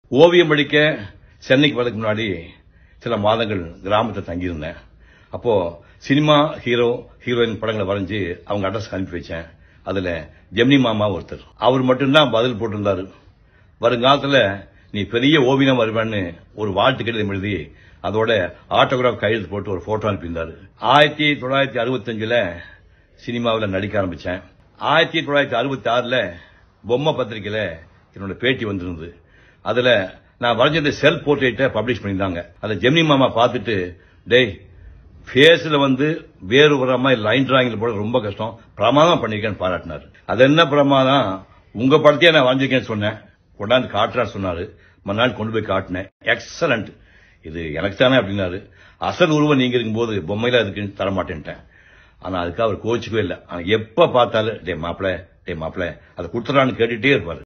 ஓவியம் படிக்க சென்னைக்கு வரதுக்கு முன்னாடி சில மாதங்கள் கிராமத்தில் தங்கியிருந்தேன் அப்போ சினிமா ஹீரோ ஹீரோயின் படங்களை வரைஞ்சு அவங்க அட்ரஸ் அனுப்பி வச்சேன் அதுல ஜெமினி மாமா ஒருத்தர் அவர் மட்டும்தான் பதில் போட்டிருந்தாரு வருங்காலத்துல நீ பெரிய ஓவியம் வருவேன்னு ஒரு வாழ்த்து கடிதம் எழுதி அதோட ஆட்டோகிராஃப் கையெழுத்து போட்டு ஒரு போட்டோ அனுப்பியிருந்தாரு ஆயிரத்தி தொள்ளாயிரத்தி அறுபத்தஞ்சுல சினிமாவில் நடிக்க ஆரம்பிச்சேன் ஆயிரத்தி தொள்ளாயிரத்தி அறுபத்தி ஆறுல பொம்மை பத்திரிக்கையில என்னோட பேட்டி வந்திருந்தது அதுல நான் வரைஞ்ச செல்ஃப் போர்ட்ரேட்டை பப்ளிஷ் பண்ணியிருந்தாங்க அதை ஜெமினி மாமா பார்த்துட்டு டேய் ஃபேஸ்ல வந்து வேறு வரமா லைன் டிராயிங்ல போட ரொம்ப கஷ்டம் பிரமாதம் பண்ணிருக்கேன்னு பாராட்டினாரு அது என்ன பிரமாதம் உங்க படத்தையே நான் வரைஞ்சிருக்கேன்னு சொன்னேன் கொண்டாந்து காட்டுறான்னு சொன்னாரு மறுநாள் கொண்டு போய் காட்டினேன் எக்ஸலண்ட் இது எனக்கு தானே அப்படின்னாரு அசல் உருவம் நீங்க இருக்கும்போது பொம்மையில இருக்குன்னு தர மாட்டேன்ட்டேன் ஆனா அதுக்கு அவர் கோச்சிக்கவே இல்லை ஆனா எப்ப பார்த்தாலும் டே மாப்பிள டே மாப்பிள அதை கொடுத்துறான்னு கேட்டுட்டே இருப்பாரு